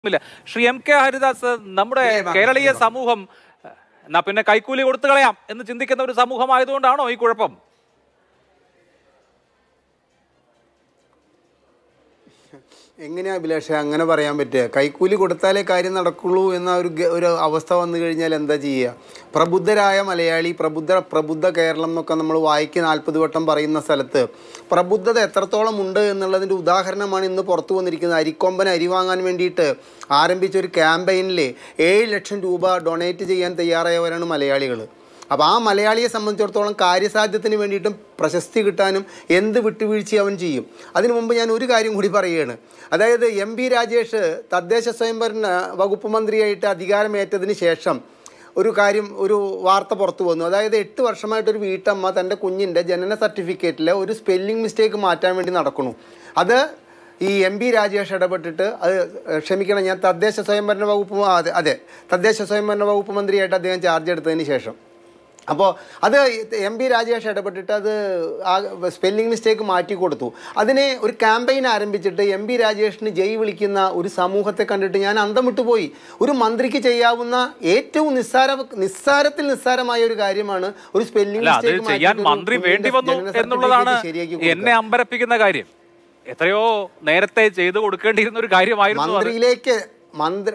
ഇല്ല Shri M K Haridas നമ്മുടെ ഇല്ലേ, വാ, കേരളീയ ഇല്ലേ, വാ. സമൂഹം എന്നാ പിന്നെ കൈക്കൂലി കൊടുത്തു കളയാം എന്ന് ചിന്തിക്കുന്ന ഒരു സമൂഹമായതുകൊണ്ടാണോ ഈ കുഴപ്പം എങ്ങനെയാ അഭിലാഷ അങ്ങനെ പറയാൻ പറ്റുക കൈക്കൂലി കൊടുത്താലേ കാര്യം നടക്കുള്ളൂ എന്ന ഒരു ഗ- ഒരു അവസ്ഥ വന്നു കഴിഞ്ഞാൽ എന്താ ചെയ്യുക പ്രബുദ്ധരായ മലയാളി പ്രബുദ്ധ പ്രബുദ്ധ കേരളം എന്നൊക്കെ നമ്മൾ വായിക്ക് നാൽപ്പത് വട്ടം പറയുന്ന സ്ഥലത്ത് പ്രബുദ്ധത എത്രത്തോളം ഉണ്ട് എന്നുള്ളതിൻ്റെ ഉദാഹരണമാണ് ഇന്ന് പുറത്തു വന്നിരിക്കുന്നത് അരിക്കൊമ്പൻ അരി വാങ്ങാൻ വേണ്ടിയിട്ട് ആരംഭിച്ച ഒരു ക്യാമ്പയിനിൽ ഏഴ് ലക്ഷം രൂപ ഡൊണേറ്റ് ചെയ്യാൻ തയ്യാറായവരാണ് മലയാളികൾ അപ്പോൾ ആ മലയാളിയെ സംബന്ധിച്ചിടത്തോളം കാര്യസാധ്യത്തിന് വേണ്ടിയിട്ടും പ്രശസ്തി കിട്ടാനും എന്ത് വിട്ടുവീഴ്ച അവൻ ചെയ്യും അതിനു മുമ്പ് ഞാൻ ഒരു കാര്യം കൂടി പറയുകയാണ് അതായത് എം പി രാജേഷ് തദ്ദേശ സ്വയംഭരണ വകുപ്പ് മന്ത്രിയായിട്ട് അധികാരമേറ്റതിന് ശേഷം ഒരു കാര്യം ഒരു വാർത്ത പുറത്തു വന്നു അതായത് എട്ട് വർഷമായിട്ടൊരു വീട്ടമ്മ തൻ്റെ കുഞ്ഞിൻ്റെ ജനന സർട്ടിഫിക്കറ്റിൽ ഒരു സ്പെല്ലിംഗ് മിസ്റ്റേക്ക് മാറ്റാൻ വേണ്ടി നടക്കുന്നു അത് ഈ എം പി രാജേഷ് ഇടപെട്ടിട്ട് അത് ക്ഷമിക്കണം ഞാൻ തദ്ദേശ സ്വയംഭരണ വകുപ്പ് മ- അതെ അതെ തദ്ദേശ സ്വയംഭരണ വകുപ്പ് മന്ത്രിയായിട്ട് അദ്ദേഹം ചാർജ് എടുത്തതിന് ശേഷം അപ്പോൾ അത് എം പി രാജേഷ് ഇടപെട്ടിട്ട് അത് ആ സ്പെല്ലിംഗ് മിസ്റ്റേക്ക് മാറ്റി കൊടുത്തു അതിനെ ഒരു ക്യാമ്പയിൻ ആരംഭിച്ചിട്ട് എം പി രാജേഷിന് ജയ് വിളിക്കുന്ന ഒരു സമൂഹത്തെ കണ്ടിട്ട് ഞാൻ അന്തം വിട്ടുപോയി ഒരു മന്ത്രിക്ക് ചെയ്യാവുന്ന ഏറ്റവും നിസ്സാര നിസ്സാരത്തിൽ നിസ്സാരമായ ഒരു കാര്യമാണ് ഒരു സ്പെല്ലിംഗ് അല്ല അത് ചെയ്യാൻ മന്ത്രി വേണ്ടി വന്നു എന്നുള്ളതാണ് എന്നെ അമ്പരപ്പിക്കുന്ന കാര്യം എത്രയോ നേരത്തെ ചെയ്തു കൊടുക്കേണ്ടിയിരുന്ന ഒരു കാര്യമായിരുന്നു അത്. മന്ത്രിയിലേക്ക് മന്ത്രി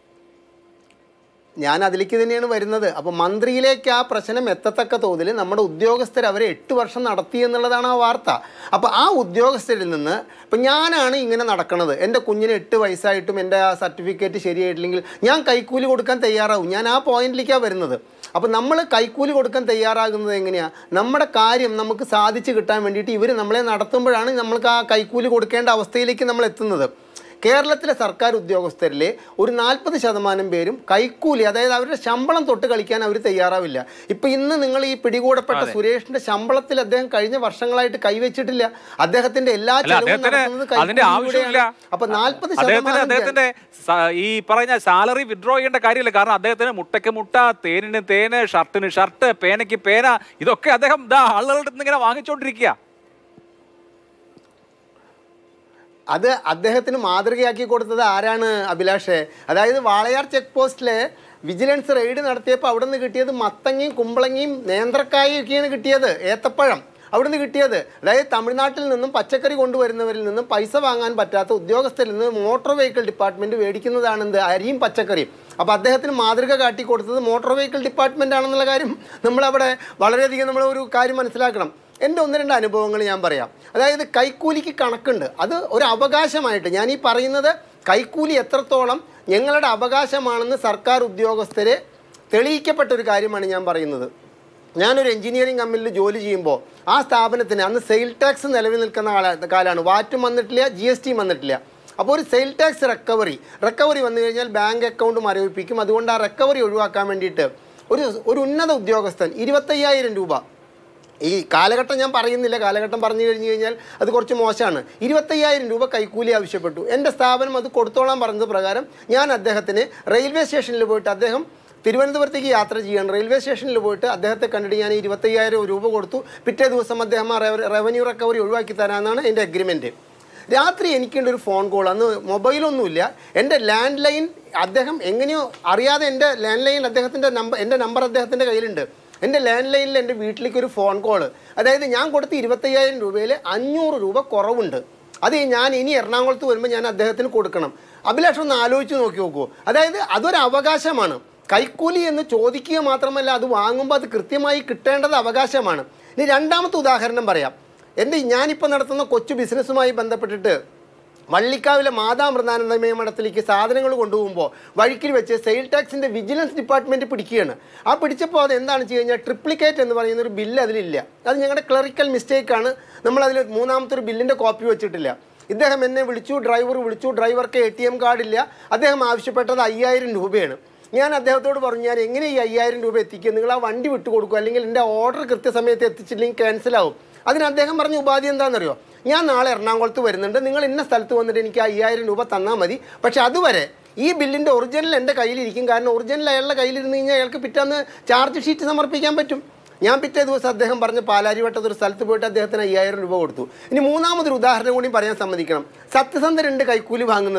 ഞാൻ അതിലേക്ക് തന്നെയാണ് വരുന്നത് അപ്പോൾ മന്ത്രിയിലേക്ക് ആ പ്രശ്നം എത്തത്തക്ക തോതിൽ നമ്മുടെ ഉദ്യോഗസ്ഥർ അവരെ എട്ട് വർഷം നടത്തി എന്നുള്ളതാണ് ആ വാർത്ത അപ്പോൾ ആ ഉദ്യോഗസ്ഥരിൽ നിന്ന് ഇപ്പം ഞാനാണ് ഇങ്ങനെ നടക്കുന്നത് എൻ്റെ കുഞ്ഞിന് എട്ട് വയസ്സായിട്ടും എൻ്റെ ആ സർട്ടിഫിക്കറ്റ് ശരിയായിട്ടില്ലെങ്കിൽ ഞാൻ കൈക്കൂലി കൊടുക്കാൻ തയ്യാറാവും ഞാൻ ആ പോയിന്റിലേക്കാണ് വരുന്നത് അപ്പോൾ നമ്മൾ കൈക്കൂലി കൊടുക്കാൻ തയ്യാറാകുന്നത് എങ്ങനെയാണ് നമ്മുടെ കാര്യം നമുക്ക് സാധിച്ചു കിട്ടാൻ വേണ്ടിയിട്ട് ഇവർ നമ്മളെ നടത്തുമ്പോഴാണ് നമ്മൾക്ക് ആ കൈക്കൂലി കൊടുക്കേണ്ട അവസ്ഥയിലേക്ക് നമ്മൾ എത്തുന്നത് കേരളത്തിലെ സർക്കാർ ഉദ്യോഗസ്ഥരിലെ ഒരു നാൽപ്പത് ശതമാനം പേരും കൈക്കൂലി അതായത് അവരുടെ ശമ്പളം തൊട്ട് കളിക്കാൻ അവർ തയ്യാറാവില്ല ഇപ്പൊ ഇന്ന് നിങ്ങൾ ഈ പിടികൂടപ്പെട്ട സുരേഷിന്റെ ശമ്പളത്തിൽ അദ്ദേഹം കഴിഞ്ഞ വർഷങ്ങളായിട്ട് കൈവച്ചിട്ടില്ല അദ്ദേഹത്തിന്റെ എല്ലാ അല്ല ചെലവും അദ്ദേഹത്തിന് നടത്തുന്നത് അതിന്റെ ആവശ്യമില്ല കൈക്കൂലിയിലൂടെയാണ്. അപ്പൊ നാൽപ്പത് അദ്ദേഹത്തിന് ശതമാനം അദ്ദേഹത്തിന്റെ സ- ഈ പറഞ്ഞ സാലറി വിഡ്രോ ചെയ്യേണ്ട കാര്യമില്ല കാരണം അദ്ദേഹത്തിന് മുട്ടയ്ക്ക് മുട്ട തേനിന് തേന് ഷർട്ടിന് ഷർട്ട് പേനയ്ക്ക് പേന ഇതൊക്കെ അദ്ദേഹം ഇതാ ആളുകളുടെ അടുത്ത് ഇങ്ങനെ വാങ്ങിച്ചുകൊണ്ടിരിക്കുക അത് അദ്ദേഹത്തിന് മാതൃകയാക്കി കൊടുത്തത് ആരാണ് അഭിലാഷേ അതായത് വാളയാർ ചെക്ക് പോസ്റ്റിലെ വിജിലൻസ് റെയ്ഡ് നടത്തിയപ്പോൾ അവിടെ നിന്ന് കിട്ടിയത് മത്തങ്ങയും കുമ്പളങ്ങയും നേന്ത്രക്കായും ഒക്കെയാണ് കിട്ടിയത് ഏത്തപ്പഴം അവിടുന്ന് കിട്ടിയത് അതായത് തമിഴ്നാട്ടിൽ നിന്നും പച്ചക്കറി കൊണ്ടുവരുന്നവരിൽ നിന്നും പൈസ വാങ്ങാൻ പറ്റാത്ത ഉദ്യോഗസ്ഥരിൽ നിന്ന് മോട്ടോർ വെഹിക്കിൾ ഡിപ്പാർട്ട്മെന്റ് മേടിക്കുന്നതാണ് എന്ത് അരിയും പച്ചക്കറിയും അപ്പോൾ അദ്ദേഹത്തിന് മാതൃക കാട്ടി കൊടുത്തത് മോട്ടോർ വെഹിക്കിൾ ഡിപ്പാർട്ട്മെന്റ് ആണെന്നുള്ള കാര്യം നമ്മളവിടെ വളരെയധികം നമ്മൾ ഒരു കാര്യം മനസ്സിലാക്കണം എൻ്റെ ഒന്ന് രണ്ട് അനുഭവങ്ങൾ ഞാൻ പറയാം അതായത് കൈക്കൂലിക്ക് കണക്കുണ്ട് അത് ഒരു അവകാശമായിട്ട് ഞാൻ ഈ പറയുന്നത് കൈക്കൂലി എത്രത്തോളം ഞങ്ങളുടെ അവകാശമാണെന്ന് സർക്കാർ ഉദ്യോഗസ്ഥരെ തെളിയിക്കപ്പെട്ട ഒരു കാര്യമാണ് ഞാൻ പറയുന്നത് ഞാനൊരു എഞ്ചിനീയറിംഗ് കമ്പനിയിൽ ജോലി ചെയ്യുമ്പോൾ ആ സ്ഥാപനത്തിന് അന്ന് സെയിൽ ടാക്സ് നിലവിൽ നിൽക്കുന്ന കാല കാലമാണ് വാറ്റും വന്നിട്ടില്ല ജി എസ് ടിയും വന്നിട്ടില്ല അപ്പോൾ ഒരു സെയിൽ ടാക്സ് റിക്കവറി റിക്കവറി വന്നു കഴിഞ്ഞാൽ ബാങ്ക് അക്കൗണ്ട് മരവിപ്പിക്കും അതുകൊണ്ട് ആ റിക്കവറി ഒഴിവാക്കാൻ വേണ്ടിയിട്ട് ഒരു ഒരു ഉന്നത ഉദ്യോഗസ്ഥൻ ഇരുപത്തയ്യായിരം രൂപ ഈ കാലഘട്ടം ഞാൻ പറയുന്നില്ല കാലഘട്ടം പറഞ്ഞു കഴിഞ്ഞു കഴിഞ്ഞാൽ അത് കുറച്ച് മോശമാണ് ഇരുപത്തയ്യായിരം രൂപ കൈക്കൂലി ആവശ്യപ്പെട്ടു എൻ്റെ സ്ഥാപനം അത് കൊടുത്തോളാൻ പറഞ്ഞത് പ്രകാരം ഞാൻ അദ്ദേഹത്തിന് റെയിൽവേ സ്റ്റേഷനിൽ പോയിട്ട് അദ്ദേഹം തിരുവനന്തപുരത്തേക്ക് യാത്ര ചെയ്യാണ് റെയിൽവേ സ്റ്റേഷനിൽ പോയിട്ട് അദ്ദേഹത്തെ കണ്ടിട്ട് ഞാൻ ഇരുപത്തയ്യായിരം രൂപ കൊടുത്തു പിറ്റേ ദിവസം അദ്ദേഹം ആ റെവ- റവന്യൂ റിക്കവറി ഒഴിവാക്കി തരാമെന്നാണ് എൻ്റെ അഗ്രിമെൻറ്റ് രാത്രി എനിക്കുണ്ട് ഒരു ഫോൺ കോൾ അന്ന് മൊബൈലൊന്നുമില്ല എൻ്റെ ലാൻഡ് ലൈൻ അദ്ദേഹം എങ്ങനെയോ അറിയാതെ എൻ്റെ ലാൻഡ് ലൈൻ അദ്ദേഹത്തിൻ്റെ നമ്പർ എൻ്റെ നമ്പർ അദ്ദേഹത്തിൻ്റെ കയ്യിലുണ്ട് എൻ്റെ ലാൻഡ് ലൈനിൽ എൻ്റെ വീട്ടിലേക്ക് ഒരു ഫോൺ കോൾ അതായത് ഞാൻ കൊടുത്ത ഇരുപത്തയ്യായിരം രൂപയിൽ അഞ്ഞൂറ് രൂപ കുറവുണ്ട് അത് ഞാൻ ഇനി എറണാകുളത്ത് വരുമ്പോൾ ഞാൻ അദ്ദേഹത്തിന് കൊടുക്കണം അഭിലാഷം ഒന്ന് ആലോചിച്ച് നോക്കി നോക്കൂ അതായത് അതൊരു അവകാശമാണ് കൈക്കൂലി എന്ന് ചോദിക്കുക മാത്രമല്ല അത് വാങ്ങുമ്പോൾ അത് കൃത്യമായി കിട്ടേണ്ടത് അവകാശമാണ് ഇനി രണ്ടാമത്തെ ഉദാഹരണം പറയാം എൻ്റെ ഞാനിപ്പോൾ നടത്തുന്ന കൊച്ചു ബിസിനസ്സുമായി ബന്ധപ്പെട്ടിട്ട് വള്ളിക്കാവിലെ മാതാമൃതാനന്ദമയ മഠത്തിലേക്ക് സാധനങ്ങൾ കൊണ്ടുപോകുമ്പോൾ വഴിക്കിൽ വെച്ച് സെയിൽ ടാക്സിൻ്റെ വിജിലൻസ് ഡിപ്പാർട്ട്മെൻറ്റ് പിടിക്കുകയാണ് ആ പിടിച്ചപ്പോൾ അത് എന്താണ് ചെയ്യുക കഴിഞ്ഞാൽ ട്രിപ്ലിക്കേറ്റ് എന്ന് പറയുന്ന ഒരു ബില്ല് അതിലില്ല അത് ഞങ്ങളുടെ ക്ലറിക്കൽ മിസ്റ്റേക്കാണ് നമ്മളതിൽ മൂന്നാമത്തെ ഒരു ബില്ലിൻ്റെ കോപ്പി വെച്ചിട്ടില്ല ഇദ്ദേഹം എന്നെ വിളിച്ചു ഡ്രൈവർ വിളിച്ചു ഡ്രൈവർക്ക് എ ടി എം കാർഡില്ല അദ്ദേഹം ആവശ്യപ്പെട്ടത് അയ്യായിരം രൂപയാണ് ഞാൻ അദ്ദേഹത്തോട് പറഞ്ഞു ഞാൻ എങ്ങനെ ഈ അയ്യായിരം രൂപ എത്തിക്കുക നിങ്ങൾ ആ വണ്ടി വിട്ടു കൊടുക്കുക അല്ലെങ്കിൽ എൻ്റെ ഓർഡർ കൃത്യസമയത്ത് എത്തിച്ചില്ലെങ്കിൽ ക്യാൻസൽ ആവും അതിന് അദ്ദേഹം പറഞ്ഞ ഉപാധി എന്താണെന്നറിയോ ഞാൻ നാളെ എറണാകുളത്ത് വരുന്നുണ്ട് നിങ്ങൾ ഇന്ന സ്ഥലത്ത് വന്നിട്ട് എനിക്ക് അയ്യായിരം രൂപ തന്നാൽ മതി പക്ഷെ അതുവരെ ഈ ബില്ലിൻ്റെ ഒറിജിനൽ എൻ്റെ കയ്യിലിരിക്കും കാരണം ഒറിജിനൽ അയാളുടെ കയ്യിലിരുന്ന് കഴിഞ്ഞാൽ അയാൾക്ക് പിറ്റേന്ന് ചാർജ് ഷീറ്റ് സമർപ്പിക്കാൻ പറ്റും ഞാൻ പിറ്റേ ദിവസം അദ്ദേഹം പറഞ്ഞ പാലാരിവട്ടത്ത് ഒരു സ്ഥലത്ത് പോയിട്ട് അദ്ദേഹത്തിന് അയ്യായിരം രൂപ കൊടുത്തു ഇനി മൂന്നാമതൊരു ഉദാഹരണം കൂടി പറയാൻ സമ്മതിക്കണം സത്യസന്ധരുണ്ട് കൈക്കൂലി വാങ്ങുന്നതിൽ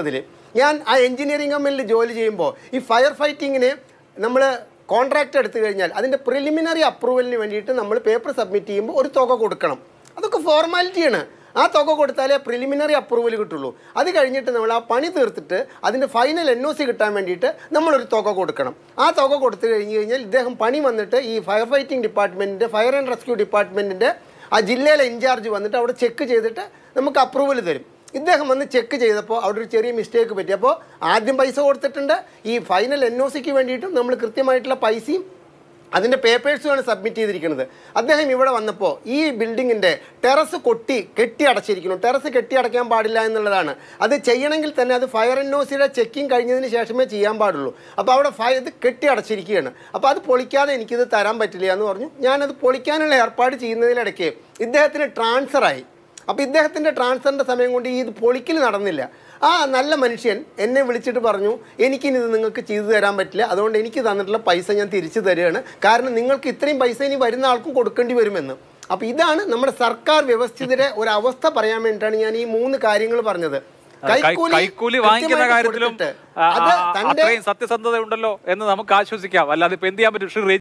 ഞാൻ ആ എഞ്ചിനീയറിംഗ് കമ്പനിയിൽ ജോലി ചെയ്യുമ്പോൾ ഈ ഫയർ ഫൈറ്റിങ്ങിന് നമ്മൾ കോൺട്രാക്റ്റ് എടുത്തു കഴിഞ്ഞാൽ അതിൻ്റെ പ്രിലിമിനറി അപ്രൂവലിന് വേണ്ടിയിട്ട് നമ്മൾ പേപ്പർ സബ്മിറ്റ് ചെയ്യുമ്പോൾ ഒരു തുക കൊടുക്കണം അതൊക്കെ ഫോർമാലിറ്റിയാണ് ആ തുക കൊടുത്താലേ പ്രിലിമിനറി അപ്രൂവൽ കിട്ടുള്ളൂ അത് കഴിഞ്ഞിട്ട് നമ്മൾ ആ പണി തീർത്തിട്ട് അതിൻ്റെ ഫൈനൽ എൻ ഒ സി കിട്ടാൻ വേണ്ടിയിട്ട് നമ്മളൊരു തുക കൊടുക്കണം ആ തുക കൊടുത്തു കഴിഞ്ഞ് കഴിഞ്ഞാൽ ഇദ്ദേഹം പണി വന്നിട്ട് ഈ ഫയർ ഫൈറ്റിംഗ് ഡിപ്പാർട്ട്മെൻറ്റിൻ്റെ ഫയർ ആൻഡ് റെസ്ക്യൂ ഡിപ്പാർട്ട്മെൻറ്റിൻ്റെ ആ ജില്ലയിലെ ഇൻചാർജ് വന്നിട്ട് അവിടെ ചെക്ക് ചെയ്തിട്ട് നമുക്ക് അപ്രൂവൽ തരും ഇദ്ദേഹം വന്ന് ചെക്ക് ചെയ്തപ്പോൾ അവിടെ ഒരു ചെറിയ മിസ്റ്റേക്ക് പറ്റി അപ്പോൾ ആദ്യം പൈസ കൊടുത്തിട്ടുണ്ട് ഈ ഫൈനൽ എൻ ഒ സിക്ക് വേണ്ടിയിട്ടും നമ്മൾ കൃത്യമായിട്ടുള്ള പൈസയും അതിൻ്റെ പേപ്പേഴ്സുമാണ് സബ്മിറ്റ് ചെയ്തിരിക്കുന്നത് അദ്ദേഹം ഇവിടെ വന്നപ്പോൾ ഈ ബിൽഡിങ്ങിൻ്റെ ടെറസ് കൊട്ടി കെട്ടി അടച്ചിരിക്കുന്നു ടെറസ് കെട്ടി അടയ്ക്കാൻ പാടില്ല എന്നുള്ളതാണ് അത് ചെയ്യണമെങ്കിൽ തന്നെ അത് ഫയർ എൻ ഒ സിയുടെ ചെക്കിംഗ് കഴിഞ്ഞതിന് ശേഷമേ ചെയ്യാൻ പാടുള്ളൂ അപ്പോൾ അവിടെ ഫയർ ഇത് കെട്ടി അടച്ചിരിക്കുകയാണ് അപ്പോൾ അത് പൊളിക്കാതെ എനിക്കിത് തരാൻ പറ്റില്ല എന്ന് പറഞ്ഞു ഞാനത് പൊളിക്കാനുള്ള ഏർപ്പാട് ചെയ്യുന്നതിനിടയ്ക്ക് ഇദ്ദേഹത്തിന് ട്രാൻസ്ഫറായി അപ്പോൾ ഇദ്ദേഹത്തിൻ്റെ ട്രാൻസ്ഫറിൻ്റെ സമയം കൊണ്ട് ഈ ഇത് പൊളിക്കൽ നടന്നില്ല ആ നല്ല മനുഷ്യൻ എന്നെ വിളിച്ചിട്ട് പറഞ്ഞു എനിക്കിനി ഇത് നിങ്ങൾക്ക് ചെയ്തു തരാൻ പറ്റില്ല അതുകൊണ്ട് എനിക്ക് തന്നിട്ടുള്ള പൈസ ഞാൻ തിരിച്ചു തരികയാണ് കാരണം നിങ്ങൾക്ക് ഇത്രയും പൈസ ഇനി വരുന്ന ആൾക്കും കൊടുക്കേണ്ടി വരുമെന്ന് അപ്പോൾ ഇതാണ് നമ്മുടെ സർക്കാർ വ്യവസ്ഥിതിയുടെ ഒരു അവസ്ഥ പറയാൻ വേണ്ടിയിട്ടാണ് ഞാൻ ഈ മൂന്ന് കാര്യങ്ങൾ പറഞ്ഞത് കൈ- കൈക്കൂലി വാങ്ങിക്കുന്ന കൃത്യമായിട്ട് കാര്യത്തിലും കൊടുത്തിട്ട് ആ, അത് ആ, തൻ്റെ അത്രയും സത്യസന്ധത ഉണ്ടല്ലോ എന്ന് നമുക്ക് ആശ്വസിക്കാം അല്ലാതെ ഇപ്പൊ എന്ത് ചെയ്യാൻ പറ്റും ശ്രീ